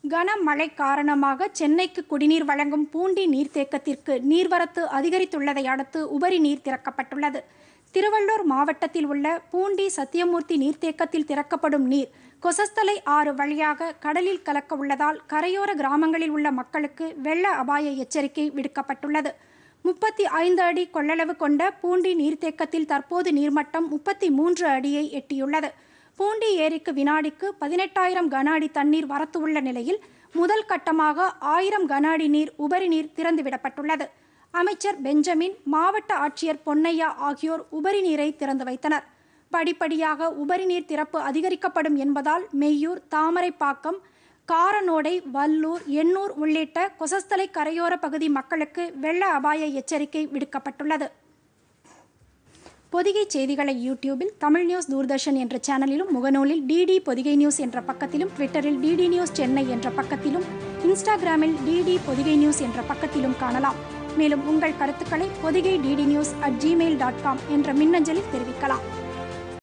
கனமழை காரணமாக சென்னைக்கு குடிநீர் வழங்கும் பூண்டி நீர்த்தேக்கத்திற்கு நீர்வரத்து அதிகரித்துள்ளதை அடுத்து உபரி நீர் திறக்கப்பட்டுள்ளது திருவள்ளூர் மாவட்டத்தில் உள்ள பூண்டி சத்தியமூர்த்தி நீர்த்தேக்கத்தில் திறக்கப்படும் நீர் கொசஸ்தலை ஆறு வழியாக கடலில் கலக்க உள்ளதால் கரையோர கிராமங்களில் உள்ள மக்களுக்கு வெள்ள அபாய எச்சரிக்கை விடுக்கப்பட்டுள்ளது முப்பத்தி ஐந்து அடி கொள்ளளவு கொண்ட பூண்டி நீர்த்தேக்கத்தில் தற்போது நீர்மட்டம் முப்பத்தி மூன்று அடியை எட்டியுள்ளது பூண்டி ஏரிக்கு வினாடிக்கு பதினெட்டாயிரம் கன அடி தண்ணீர் வரத்து உள்ள நிலையில் முதல் கட்டமாக ஆயிரம் கன அடி நீர் உபரி நீர் திறந்துவிடப்பட்டுள்ளது அமைச்சர் பெஞ்சமின் மாவட்ட ஆட்சியர் பொன்னையா ஆகியோர் உபரி நீரை திறந்து வைத்தனர் படிப்படியாக உபரி நீர் திறப்பு அதிகரிக்கப்படும் என்பதால் மெய்யூர் தாமரைப்பாக்கம் காரனோடை வல்லூர் எண்ணூர் உள்ளிட்ட கொசஸ்தலை கரையோர பகுதி மக்களுக்கு வெள்ள அபாய எச்சரிக்கை விடுக்கப்பட்டுள்ளது பொதிகை செய்திகளை யூடியூபில் தமிழ் நியூஸ் தூர்தர்ஷன் என்ற சேனலிலும் முகநூலில் டிடி பொதிகை நியூஸ் என்ற பக்கத்திலும் ட்விட்டரில் டிடி நியூஸ் சென்னை என்ற பக்கத்திலும் இன்ஸ்டாகிராமில் டிடி பொதிகை நியூஸ் என்ற பக்கத்திலும் காணலாம் மேலும் உங்கள் கருத்துக்களை Podhigai DD news at gmail dot com என்ற மின்னஞ்சலில் தெரிவிக்கலாம்